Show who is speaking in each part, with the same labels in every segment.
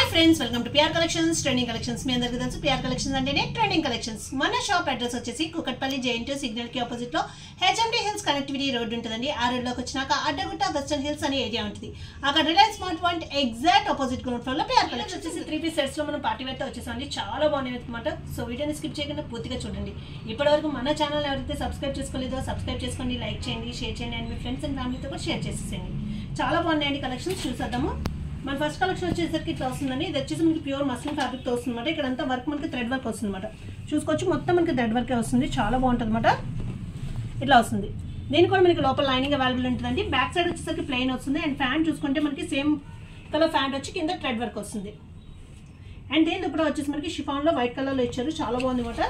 Speaker 1: friends welcome to P R collections trending collections మీ అందరికీ తెలుసు పిఆర్ కలెక్షన్స్ అంటేనే ట్రెండింగ్ కలెక్షన్స్ మన షాప్ అడ్రస్ వచ్చేసి కుకట్పల్లి జేఎన్టీ సిగ్నల్ కి ఆపోజిట్ లో హెచ్ఎండి హిల్స్ కనెక్టివిటీ రోడ్ ఉంటుందండి ఆ రోడ్ లోకి వచ్చినాక అడ్డగుట్ట వెస్టర్న్ హిల్స్ అనే ఏరియా ఉంటుంది అక్కడ Reliance smart point exact opposite ground floor లో పిఆర్ కలెక్షన్స్ వచ్చేసి త్రీ పీస్ సెట్స్ లో మనం పార్టీ వేర్ తో వచ్చేసామండి చాలా బాగున్నాయి అనమాట సో వీడియోని స్కిప్ చేయకుండా పూర్తిగా చూడండి ఇప్పటివరకు మన ఛానల్ ఎవరైతే సబ్స్క్రైబ్ చేసుకోలేదో సబ్స్క్రైబ్ చేసుకోండి లైక్ చేయండి షేర్ చేయండి అండ్ మీ ఫ్రెండ్స్ అండ్ ఫ్యామిలీతో కూడా షేర్ చేసేసేయండి చాలా బాగున్నాయండి కలెక్షన్స్ చూసేద్దాము మన ఫస్ట్ కలెక్షన్ వచ్చేసరికి ఇట్లా వస్తుందండి ఇది వచ్చేసి మనకి ప్యూర్ మస్లిన్ ఫ్యాబ్రిక్ తో వస్తుంది అనమాట ఇక్కడ అంతా వర్క్ మనకి థ్రెడ్ వర్క్ వస్తుంది అనమాట చూసుకోవచ్చు మొత్తం మనకి థ్రెడ్ వర్కే వస్తుంది చాలా బాగుంటుంది అనమాట ఇట్లా వస్తుంది దీని కూడా మనకి లోపల లైనింగ్ అవైలబుల్ ఉంటుందండి బ్యాక్ సైడ్ వచ్చేసరికి ప్లెయిన్ వస్తుంది అండ్ ఫ్యాంట్ చూసుకుంటే మనకి సేమ్ కలర్ ఫ్యాంట్ వచ్చి కింద థ్రెడ్ వర్క్ వస్తుంది అండ్ దీని ఇప్పుడు వచ్చేసి మనకి షిఫాన్లో వైట్ కలర్లో ఇచ్చారు చాలా బాగుంది అనమాట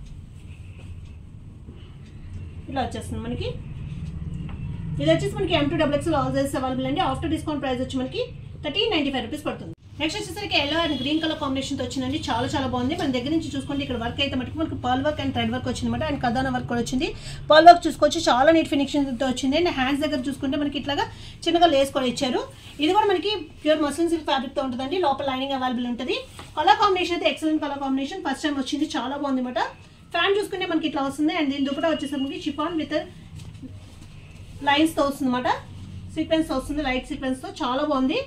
Speaker 1: ఇలా వచ్చేస్తుంది మనకి ఇది వచ్చేసి మనకి M to double X L all sizes available అండి ఆఫ్టర్ డిస్కౌంట్ ప్రైస్ వచ్చి మనకి థర్టీన్ నైన్టీ ఫైవ్ రూపీస్ పడుతుంది నెక్స్ట్ వచ్చేసరికి yellow and green colour combination తో వచ్చిందండి చాలా చాలా బాగుంది మన దగ్గర నుంచి చూసుకుంటే ఇక్కడ వర్క్ అయితే మనకి మనకి pearl work and thread work వచ్చింది అనమాట అండ్ కదాన వర్క్ కూడా వచ్చింది పర్ల్ వర్క్ చూసుకోవచ్చు చాలా నీట్ ఫినిషింగ్ తో వచ్చింది అండ్ హ్యాండ్స్ దగ్గర చూసుకుంటే మనకి ఇట్లాగా చిన్నగా లేస్ కూడా ఇచ్చారు ఇది కూడా మనకి ప్యూర్ మస్లిన్ సిల్క్ ఫ్యాబ్రిక్ తో ఉంటుందండి లోపల లైనింగ్ అవైలబుల్ ఉంటుంది కలర్ కాంబినేషన్ అయితే excellent colour combination first time వచ్చింది చాలా బాగుంది అనమాట ఫ్యాన్ చూసుకుంటే మనకి ఇట్లా వస్తుంది అండ్ దీని దుప్పట వచ్చేసరికి షిఫాన్ విత్ లైన్స్ తో వస్తుంది అనమాట సీక్వెన్స్ వస్తుంది లైట్ సీక్వెన్స్ తో చాలా బాగుంది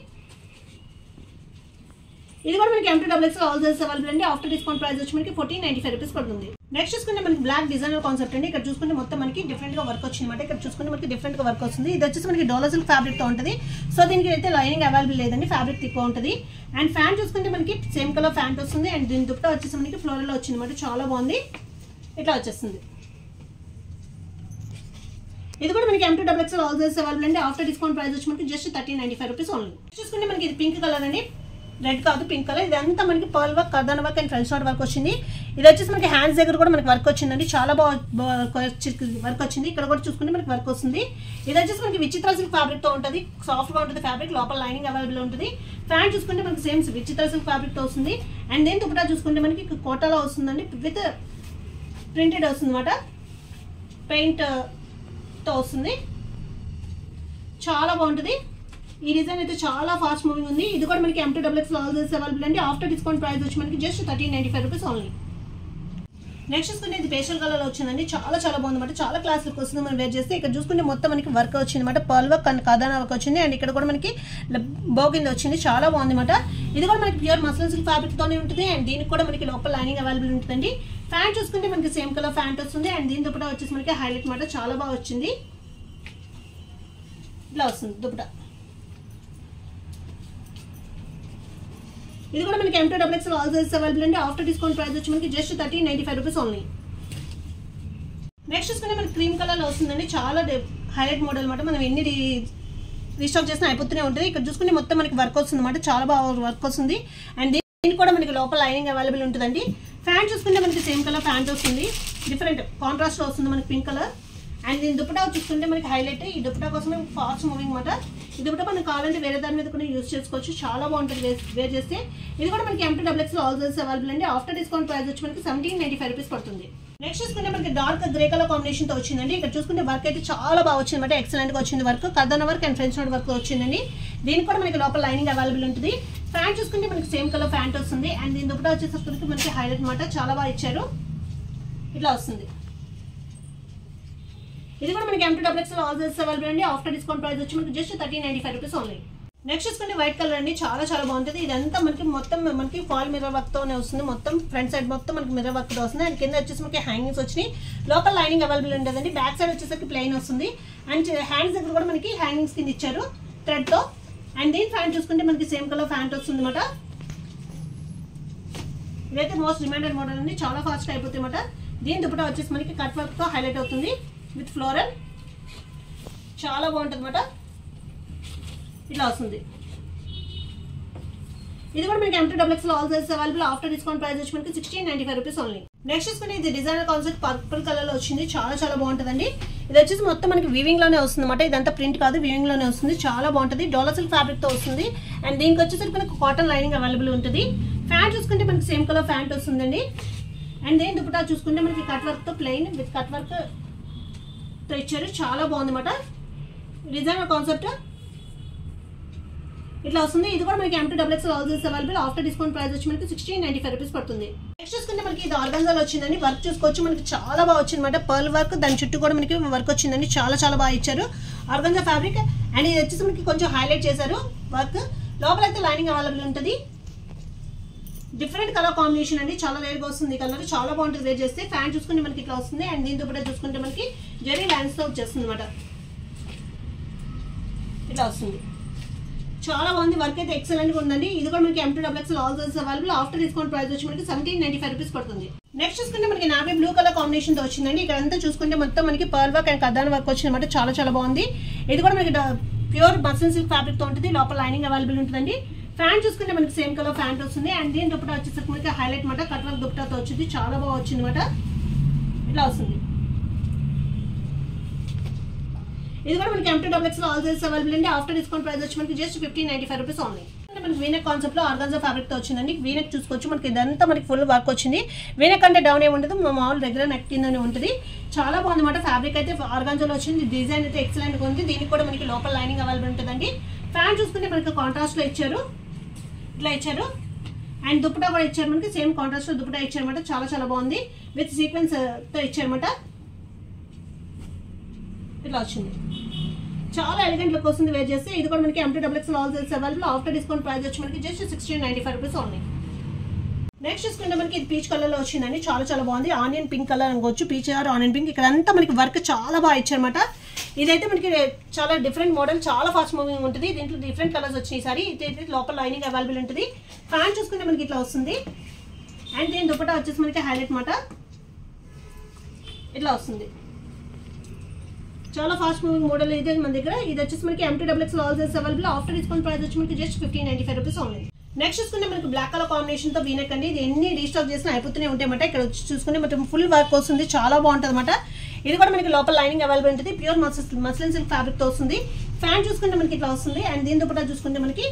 Speaker 1: ఇది కూడా మనకి M to double X all sizes available అండి ఆఫ్టర్ డిస్కౌంట్ ప్రైస్ వచ్చి మనకి ఫోర్టీన్ నైన్టీ ఫైవ్ రూపీస్ పడుతుంది నెక్స్ట్ చూసుకుంటే మనకి బ్లాక్ డిజైనర్ కాన్సెప్ట్ అండి ఇక్కడ చూసుకుంటే మొత్తం మనకి డిఫరెంట్ గా వర్క్ వచ్చింది అనమాట ఇక్కడ చూసుకుంటే మనకి డిఫరెంట్ గా వర్క్ వస్తుంది ఇది వచ్చేసి మనకి డోలర్ సిల్క్ ఫ్యాబ్రిక్ తో ఉంటుంది సో దీనికి అయితే లైనింగ్ అవైలబుల్ లేదండి ఫ్యాబ్రిక్ ఎక్కువ ఉంటుంది అండ్ ఫ్యాంట్ చూసుకుంటే మనకి సేమ్ కలర్ ఫ్యాంట్ వస్తుంది అండ్ దీని దుప్పట వచ్చేసి మనకి ఫ్లోరల్ లో వచ్చింది అనమాట చాలా బాగుంది ఇట్లా వచ్చేస్తుంది ఇది కూడా మనకి M to double X L all sizes available అండి ఆఫ్టర్ డిస్కౌంట్ ప్రైస్ వచ్చి మనకి just thirty ninety five rupees only చూసుకుంటే మనకి ఇది పింక్ కలర్ అండి రెడ్ కాదు పింక్ కలర్ ఇదంతా మనకి పర్ల్ వర్క్ కర్దాన work and French knot work వచ్చింది ఇది వచ్చేసి మనకి హ్యాండ్స్ దగ్గర కూడా మనకి వర్క్ వచ్చిందండి చాలా బాగా వర్క్ వచ్చింది ఇక్కడ కూడా చూసుకుంటే మనకి వర్క్ వస్తుంది ఇది వచ్చేసి మనకి విచిత్ర సిల్క్ ఫ్యాబ్రిక్ తో ఉంటుంది సాఫ్ట్ గా ఉంటుంది ఫ్యాబ్రిక్ లోపల లైనింగ్ అవైలబుల్ ఉంటుంది ఫ్యాన్ చూసుకుంటే మనకి సేమ్ విచిత్ర సిల్క్ ఫ్యాబ్రిక్ తో వస్తుంది అండ్ దేని దుపటా చూసుకుంటే మనకి కోటాలో వస్తుందండి విత్ ప్రింటెడ్ వస్తుంది అనమాట పెయింట్ తో వస్తుంది చాలా బాగుంటుంది ఈ డిజైన్ అయితే చాలా ఫాస్ట్ మూవింగ్ ఉంది ఇది కూడా మనకి M to double X all sizes available అండి ఆఫ్టర్ డిస్కౌంట్ ప్రైస్ వచ్చి మనకి just thirteen ninety five rupees only next చూసుకుంటే ఇది పేషల్ కలర్ వచ్చిందండి చాలా చాలా బాగుంది అనమాట చాలా క్లాస్ లుక్ వస్తుంది మనం వేర్ చేస్తే ఇక్కడ చూసుకుంటే మొత్తం మనకి వర్క్ వచ్చింది అనమాట పర్ల్ వర్క్ అండ్ కథాన వర్క్ వచ్చింది అండ్ ఇక్కడ కూడా మనకి బోకింద వచ్చింది చాలా బాగుంది అనమాట ఇది కూడా మనకి ప్యూర్ మస్లిన్ సిల్క్ ఫ్యాబ్రిక్ తోనే ఉంటుంది అండ్ దీనికి కూడా మనకి లోపల లైనింగ్ అవైలబుల్ ఉంటుందండి ఫ్యాంట్ చూసుకుంటే మనకి సేమ్ కలర్ ఫ్యాంట్ వస్తుంది అండ్ దీని దుపట వచ్చేసి మనకి హైలైట్ మాట చాలా బాగా వచ్చింది ఇట్లా వస్తుంది దుపట ఇది కూడా మనకి M to double X L all sizes available అండి ఆఫ్టర్ డిస్కౌంట్ ప్రైస్ వచ్చి మనకి just thirteen ninety five rupees only next చూసుకుంటే మనకి క్రీమ్ కలర్లో వస్తుందండి చాలా హైలైట్ మోడల్ అనమాట మనం ఎన్ని రీస్టాక్ చేసినా అయిపోతూనే ఉంటుంది ఇక్కడ చూసుకుంటే మొత్తం మనకి వర్క్ వస్తుంది అనమాట చాలా బాగా వర్క్ వస్తుంది అండ్ దీనికి కూడా మనకి లోపల లైనింగ్ అవైలబుల్ ఉంటుందండి ఫ్యాంట్ చూసుకుంటే మనకి సేమ్ కలర్ ఫ్యాంట్ వస్తుంది డిఫరెంట్ కాంట్రాస్ట్ వస్తుంది మనకి పింక్ కలర్ అండ్ దీని దుపటా చూసుకుంటే మనకి హైలైట్ ఈ దుపటా కోసం ఫాస్ట్ మూవింగ్ మాట ఈ దుపటా మనకు కావాలంటే వేరే దాని మీద కూడా యూస్ చేసుకోవచ్చు చాలా బాగుంటుంది వేర్ వేర్ చేస్తే ఇది కూడా మనకి M to double X all sizes available అండి ఆఫ్టర్ డిస్కౌంట్ ప్రైస్ వచ్చి మనకి సెవెంటీన్ నైన్టీ ఫైవ్ రూపీస్ పడుతుంది నెక్స్ట్ చూసుకుంటే మనకి డార్క్ గ్రే కలర్ కాంబినేషన్ తో వచ్చిందండి ఇక్కడ చూసుకుంటే వర్క్ అయితే చాలా బాగా వచ్చింది అనమాట ఎక్సలెంట్ గా వచ్చింది వర్క్ కదన work and French knot work వచ్చిందండి దీనికి కూడా మనకి లోపల లైనింగ్ అవైలబుల్ ఉంటుంది ఫ్యాంట్ చూసుకుంటే మనకి సేమ్ కలర్ ఫ్యాంట్ వస్తుంది అండ్ దీని దుపటా వచ్చేసరికి మనకి హైలైట్ మాట చాలా బాగా ఇచ్చారు ఇట్లా వస్తుంది ఇది కూడా మనకి M to double X all sizes available అండి ఆఫ్టర్ డిస్కౌంట్ ప్రైస్ వచ్చి మనకి just thirty ninety five rupees only next చూసుకుంటే వైట్ కలర్ అండి చాలా చాలా బాగుంటుంది ఇదంతా మనకి మొత్తం మనకి ఫాల్ మిర్రర్ వర్క్ తోనే వస్తుంది మొత్తం ఫ్రంట్ సైడ్ మొత్తం మనకి మిర్రర్ వర్క్ తో వస్తుంది అండ్ కింద వచ్చేసి మనకి హ్యాంగింగ్స్ వచ్చినాయి లోకల్ లైనింగ్ అవైలబుల్ ఉండదండి బ్యాక్ సైడ్ వచ్చేసరికి ప్లెయిన్ వస్తుంది అండ్ హ్యాండ్స్ దగ్గర కూడా మనకి హ్యాంగింగ్స్ కింద ఇచ్చారు థ్రెడ్ తో అండ్ దీని ఫ్యాంట్ చూసుకుంటే మనకి సేమ్ కలర్ ఫ్యాంట్ వస్తుంది అనమాట ఇదైతే మోస్ట్ డిమాండెడ్ మోడల్ అండి చాలా ఫాస్ట్ అయిపోతుంది అనమాట దీని దుపటా వచ్చేసి మనకి కట్ వర్క్ తో హైలైట్ అవుతుంది విత్ ఫ్లోరల్ చాలా బాగుంటుంది అనమాట ఇట్లా వస్తుంది ఇది కూడా మనకి M to double X all sizes available after discount price వచ్చి మనకి sixteen ninety five rupees only next చూసుకుని ఇది డిజైనర్ కాన్సెప్ట్ పర్పుల్ కలర్ లో వచ్చింది చాలా చాలా బాగుంటుందండి ఇది వచ్చేసి మొత్తం మనకి వీవింగ్ లోనే వస్తుంది అనమాట ఇదంతా ప్రింట్ కాదు వీవింగ్ లోనే వస్తుంది చాలా బాగుంటుంది డోలా సిల్క్ ఫ్యాబ్రిక్ తో వస్తుంది అండ్ దీనికి వచ్చేసరికి మనకి కాటన్ లైనింగ్ అవైలబుల్ ఉంటుంది ఫ్యాంట్ చూసుకుంటే మనకి సేమ్ కలర్ ఫ్యాంట్ వస్తుందండి అండ్ దేని దుపటా చూసుకుంటే మనకి కట్ వర్క్ తో ప్లెయిన్ విత్ కట్ వర్క్ తో ఇచ్చారు చాలా బాగుంది అనమాట డిజైనర్ కాన్సెప్ట్ ఇట్లా వస్తుంది ఇది కూడా మనకి M to double X L all size available after discount price వచ్చి మనకి సిక్స్టీన్ నైన్టీ ఫైవ్ రూపీస్ పడుతుంది నెక్స్ట్ చూసుకుంటే మనకి ఇది ఆర్గన్జాలో వచ్చిందండి వర్క్ చూసుకోవచ్చు మనకి చాలా బాగా వచ్చింది అనమాట పర్ల్ వర్క్ దాని చుట్టూ కూడా మనకి వర్క్ వచ్చిందండి చాలా చాలా బాగా ఇచ్చారు ఆర్గన్జా ఫ్యాబ్రిక్ అండ్ ఇది వచ్చేసి మనకి కొంచెం హైలైట్ చేశారు వర్క్ లోపల అయితే లైనింగ్ అవైలబుల్ ఉంటుంది డిఫరెంట్ కలర్ కాంబినేషన్ అండి చాలా రేర్గా వస్తుంది కలర్ చాలా బాగుంటుంది వేర్ చేస్తే ఫ్యాన్ చూసుకుంటే మనకి ఇట్లా వస్తుంది అండ్ దీంతో కూడా చూసుకుంటే మనకి జెరీ లైన్స్ తో వచ్చేస్తుంది అనమాట ఇట్లా వస్తుంది చాలా బాగుంది వర్క్ అయితే ఎక్సలెంట్ గా ఉందండి ఇది కూడా మనకి M to double X L all size available after discount price వచ్చి మనకి సెవెంటీన్ నైన్టీ ఫైవ్ రూపీస్ పడుతుంది నెక్స్ట్ చూసుకుంటే మనకి నావీ బ్లూ కలర్ కాంబినేషన్ తో వచ్చిందండి ఇక్కడ అంతా చూసుకుంటే మొత్తం మనకి పర్ల్ వర్క్ అండ్ కదాన్ వర్క్ వచ్చిందన్నమాట చాలా చాలా బాగుంది ఇది కూడా మనకి ప్యూర్ బసన్ సిల్క్ ఫ్యాబ్రిక్ తో ఉంటుంది లోపల లైనింగ్ అవైలబుల్ ఉంటుందండి ఫ్యాన్ చూసుకుంటే మనకి సేమ్ కలర్ ఫ్యాంట్ వస్తుంది అండ్ దీని దుప్పటా వచ్చేసరికి మనకి హైలైట్ మాట కట్ వర్క్ దుప్పటాతో వచ్చింది చాలా బాగా వచ్చింది అనమాట ఇట్లా వస్తుంది ఇది కూడా మనకి M to double X all size available అండి ఆఫ్టర్ డిస్కౌంట్ ప్రైస్ వచ్చి మనకి just fifteen ninety five rupees only మనకి వీనెక్ కాన్సెప్ట్ లో ఆర్గాన్జా ఫ్యాబ్రిక్ తో వచ్చిందండి వీనెక్ చూసుకోవచ్చు మనకి ఇదంతా మనకి ఫుల్ వర్క్ వచ్చింది వీనెక్ అంటే డౌన్ ఏమి ఉండదు మా మామూలు రెగ్యులర్ నెక్ కిందనే ఉంటుంది చాలా బాగుంది అనమాట ఫ్యాబ్రిక్ అయితే ఆర్గాన్జాలో వచ్చింది డిజైన్ అయితే ఎక్సలెంట్ గా ఉంది దీనికి కూడా మనకి లోపల లైనింగ్ అవైలబుల్ ఉంటుందండి ఫ్యాన్ చూసుకుంటే మనకి కాంట్రాస్ట్ లో ఇచ్చారు ఇట్లా ఇచ్చారు అండ్ దుప్పటా కూడా ఇచ్చారు మనకి సేమ్ కాంట్రాస్ట్ లో దుప్పటా ఇచ్చారన్నమాట చాలా చాలా బాగుంది విత్ సీక్వెన్స్ తో ఇచ్చారన్నమాట ఇట్లా వచ్చింది చాలా ఎలిగెంట్ లుక్ వస్తుంది వేర్ చేస్తే ఇది కూడా మనకి M to double X all size available after discount price వచ్చి మనకి just sixteen ninety five rupees only next చూసుకుంటే మనకి ఇది పీచ్ కలర్ లో వచ్చిందండి చాలా చాలా బాగుంది ఆనియన్ పింక్ కలర్ అనుకోవచ్చు పీచ్ ఆర్ ఆనియన్ పింక్ ఇక్కడ అంతా మనకి వర్క్ చాలా బాగా ఇచ్చారన్నమాట ఇదైతే మనకి చాలా డిఫరెంట్ మోడల్ చాలా ఫాస్ట్ మూవింగ్ ఉంటుంది దీంట్లో డిఫరెంట్ కలర్స్ వచ్చినాయి సారీ ఇది లోపల లైనింగ్ అవైలబుల్ ఉంటుంది ఫ్యాన్ చూసుకుంటే మనకి ఇట్లా వస్తుంది అండ్ దీని దుపట్టా వచ్చేసి మనకి హైలైట్ మాట ఇట్లా వస్తుంది చాలా ఫాస్ట్ మూవింగ్ మోడల్ ఇది మన దగ్గర ఇది వచ్చేసి మనకి M to double X all size available after discount price వచ్చి మనకి just fifteen ninety five rupees only next చూసుకుంటే మనకి బ్లాక్ కలర్ కాంబినేషన్ తో వీనెక్ అండి ఇది ఎన్ని రీస్టాక్ చేసినా అయిపోతూనే ఉంటాయన్నమాట ఇక్కడ వచ్చి చూసుకుంటే మొత్తం ఫుల్ వర్క్ వస్తుంది చాలా బాగుంటుంది అనమాట ఇది కూడా మనకి లోపల లైనింగ్ అవైలబుల్ ఉంటుంది ప్యూర్ మసిల్ మస్లిన్ సిల్క్ ఫ్యాబ్రిక్ తో వస్తుంది ఫ్యాన్ చూసుకుంటే మనకి ఇట్లా వస్తుంది అండ్ దీని దుపట్టా చూసుకుంటే మనకి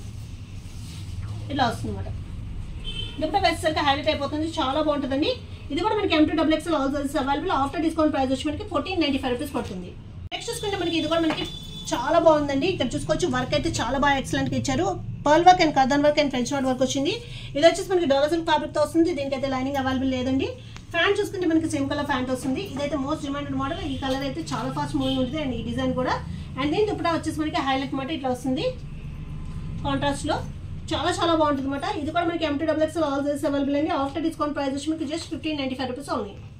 Speaker 1: ఇట్లా వస్తుంది అనమాట దుపట్టా వేసేసరికి హైలైట్ అయిపోతుంది చాలా బాగుంటుందండి ఇది కూడా మనకి M to double X L all sizes available after discount price వచ్చి మనకి ఫోర్టీన్ నైన్టీ ఫైవ్ రూపీస్ పడుతుంది నెక్స్ట్ చూసుకుంటే మనకి ఇది కూడా మనకి చాలా బాగుందండి ఇక్కడ చూసుకోవచ్చు వర్క్ అయితే చాలా బాగా ఎక్సలెంట్ గా ఇచ్చారు పర్ల్ వర్క్ అండ్ కదన్ work and French knot work వచ్చింది ఇది వచ్చేసి మనకి డోలా సిల్క్ ఫ్యాబ్రిక్ తో వస్తుంది దీనికైతే లైనింగ్ అవైలబుల్ లేదండి ఫ్యాన్ చూసుకుంటే మనకి సేమ్ కలర్ ఫ్యాంట్ వస్తుంది ఇదైతే మోస్ట్ డిమాండెడ్ మోడల్ ఈ కలర్ అయితే చాలా ఫాస్ట్ మూవింగ్ ఉంటుంది అండ్ ఈ డిజైన్ కూడా అండ్ దీని దుప్పటా వచ్చేసి మనకి హైలైట్ మాట ఇట్లా వస్తుంది కాంట్రాస్ట్ లో చాలా చాలా బాగుంటుంది అనమాట ఇది కూడా మనకి M to double X all size available అండి ఆఫ్టర్ డిస్కౌంట్ ప్రైస్ వచ్చి మనకి just fifteen ninety five rupees only